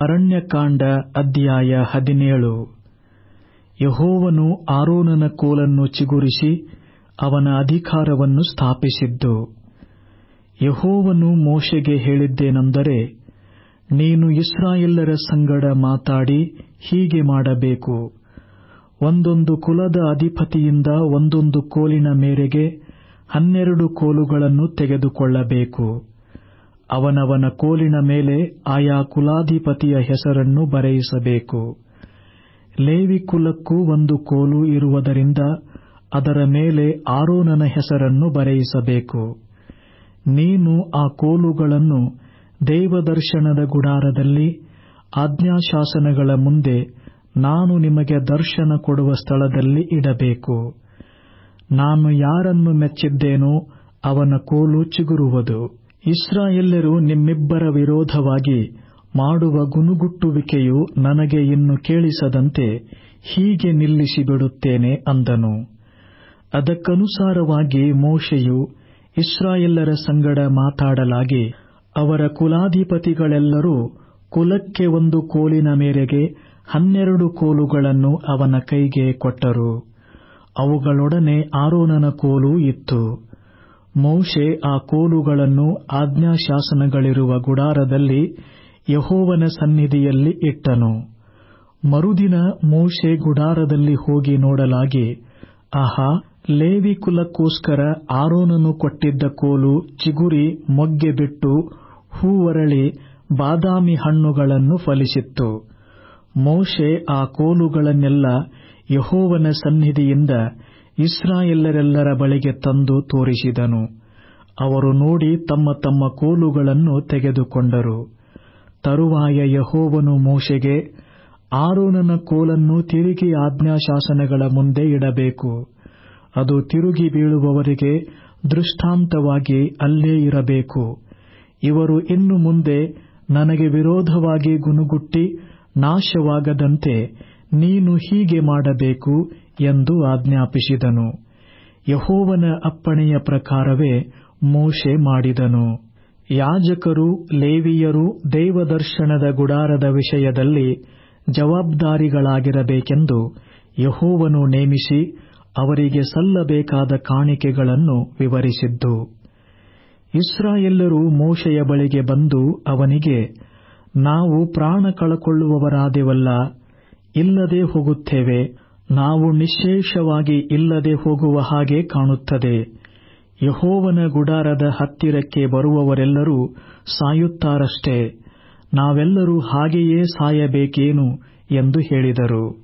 ಅರಣ್ಯಕಾಂಡ ಅಧ್ಯಾಯ ಹದಿನೇಳು ಯೆಹೋವನು ಆರೋನನ ಕೋಲನ್ನು ಚಿಗುರಿಸಿ ಅವನ ಅಧಿಕಾರವನ್ನು ಸ್ಥಾಪಿಸಿದ್ದು ಯೆಹೋವನು ಮೋಶೆಗೆ ಹೇಳಿದ್ದೇನೆಂದರೆ ನೀನು ಇಸ್ರಾಯೇಲರ ಸಂಗಡ ಮಾತಾಡಿ ಹೀಗೆ ಮಾಡಬೇಕು ಒಂದೊಂದು ಕುಲದ ಅಧಿಪತಿಯಿಂದ ಒಂದೊಂದು ಕೋಲಿನ ಮೇರೆಗೆ ಹನ್ನೆರಡು ಕೋಲುಗಳನ್ನು ತೆಗೆದುಕೊಳ್ಳಬೇಕು ಅವನವನ ಕೋಲಿನ ಮೇಲೆ ಆಯಾ ಕುಲಾಧಿಪತಿಯ ಹೆಸರನ್ನು ಬರೆಯಿಸಬೇಕು ಲೇವಿ ಕುಲಕ್ಕೂ ಒಂದು ಕೋಲು ಇರುವುದರಿಂದ ಅದರ ಮೇಲೆ ಆರೋನನ ಹೆಸರನ್ನು ಬರೆಯಿಸಬೇಕು ನೀನು ಆ ಕೋಲುಗಳನ್ನು ದೇವದರ್ಶನದ ಗುಡಾರದಲ್ಲಿ ಆಜ್ಞಾಶಾಸನಗಳ ಮುಂದೆ ನಾನು ನಿಮಗೆ ದರ್ಶನ ಕೊಡುವ ಸ್ಥಳದಲ್ಲಿ ಇಡಬೇಕು ನಾನು ಯಾರನ್ನು ಮೆಚ್ಚಿದ್ದೇನೋ ಅವನ ಕೋಲು ಚಿಗುರುವುದು ಇಸ್ರಾಯೇಲ್ಯರು ನಿಮ್ಮಿಬ್ಬರ ವಿರೋಧವಾಗಿ ಮಾಡುವ ಗುನುಗುಟ್ಟುವಿಕೆಯು ನನಗೆ ಇನ್ನು ಕೇಳಿಸದಂತೆ ಹೀಗೆ ನಿಲ್ಲಿಸಿಬಿಡುತ್ತೇನೆ ಅಂದನು ಅದಕ್ಕನುಸಾರವಾಗಿ ಮೋಶೆಯು ಇಸ್ರಾಯೇಲರ ಸಂಗಡ ಮಾತಾಡಲಾಗಿ ಅವರ ಕುಲಾಧಿಪತಿಗಳೆಲ್ಲರೂ ಕುಲಕ್ಕೆ ಒಂದು ಕೋಲಿನ ಮೇರೆಗೆ ಹನ್ನೆರಡು ಕೋಲುಗಳನ್ನು ಅವನ ಕೈಗೆ ಕೊಟ್ಟರು ಅವುಗಳೊಡನೆ ಆರೋನನ ಕೋಲು ಇತ್ತು ಮೋಶೆ ಆ ಕೋಲುಗಳನ್ನು ಆಜ್ಞಾಶಾಸನಗಳಿರುವ ಗುಡಾರದಲ್ಲಿ ಯೆಹೋವನ ಸನ್ನಿಧಿಯಲ್ಲಿ ಇಟ್ಟನು ಮರುದಿನ ಮೋಶೆ ಗುಡಾರದಲ್ಲಿ ಹೋಗಿ ನೋಡಲಾಗಿ ಆಹಾ ಲೇವಿ ಕುಲಕ್ಕೋಸ್ಕರ ಆರೋನನು ಕೊಟ್ಟಿದ್ದ ಕೋಲು ಚಿಗುರಿ ಮೊಗ್ಗೆ ಬಿಟ್ಟು ಹೂವರಳಿ ಬಾದಾಮಿ ಹಣ್ಣುಗಳನ್ನು ಫಲಿಸಿತ್ತು ಮೋಶೆ ಆ ಕೋಲುಗಳನ್ನೆಲ್ಲ ಯೆಹೋವನ ಸನ್ನಿಧಿಯಿಂದ ಇಸ್ರಾಯೇಲರೆಲ್ಲರ ಬಳಿಗೆ ತಂದು ತೋರಿಸಿದನು ಅವರು ನೋಡಿ ತಮ್ಮ ತಮ್ಮ ಕೋಲುಗಳನ್ನು ತೆಗೆದುಕೊಂಡರು ತರುವಾಯ ಯೆಹೋವನು ಮೋಶೆಗೆ ಆರೋನನ ಕೋಲನ್ನು ತಿರುಗಿ ಆಜ್ಞಾಶಾಸನಗಳ ಮುಂದೆ ಇಡಬೇಕು ಅದು ತಿರುಗಿ ಬೀಳುವವರಿಗೆ ದೃಷ್ಟಾಂತವಾಗಿ ಅಲ್ಲೇ ಇರಬೇಕು ಇವರು ಇನ್ನು ಮುಂದೆ ನನಗೆ ವಿರೋಧವಾಗಿ ಗುನುಗುಟ್ಟಿ ನಾಶವಾಗದಂತೆ ನೀನು ಹೀಗೆ ಮಾಡಬೇಕು ಎಂದು ಆಜ್ಞಾಪಿಸಿದನು ಯೆಹೋವನ ಅಪ್ಪಣೆಯ ಪ್ರಕಾರವೇ ಮೋಶೆ ಮಾಡಿದನು ಯಾಜಕರು ಲೇವಿಯರು ದೇವದರ್ಶನದ ಗುಡಾರದ ವಿಷಯದಲ್ಲಿ ಜವಾಬ್ದಾರಿಗಳಾಗಿರಬೇಕೆಂದು ಯೆಹೋವನು ನೇಮಿಸಿ ಅವರಿಗೆ ಸಲ್ಲಬೇಕಾದ ಕಾಣಿಕೆಗಳನ್ನು ವಿವರಿಸಿದ್ದು ಇಸ್ರಾಯೇಲ್ಯರು ಮೋಶೆಯ ಬಳಿಗೆ ಬಂದು ಅವನಿಗೆ ನಾವು ಪ್ರಾಣ ಕಳಕೊಳ್ಳುವವರಾದೆವಲ್ಲ ಇಲ್ಲದೆ ಹೋಗುತ್ತೇವೆ ನಾವು ನಿಶ್ಶೇಷವಾಗಿ ಇಲ್ಲದೆ ಹೋಗುವ ಹಾಗೆ ಕಾಣುತ್ತದೆ ಯೆಹೋವನ ಗುಡಾರದ ಹತ್ತಿರಕ್ಕೆ ಬರುವವರೆಲ್ಲರೂ ಸಾಯುತ್ತಾರಷ್ಟೇ ನಾವೆಲ್ಲರೂ ಹಾಗೆಯೇ ಸಾಯಬೇಕೇನು ಎಂದು ಹೇಳಿದರು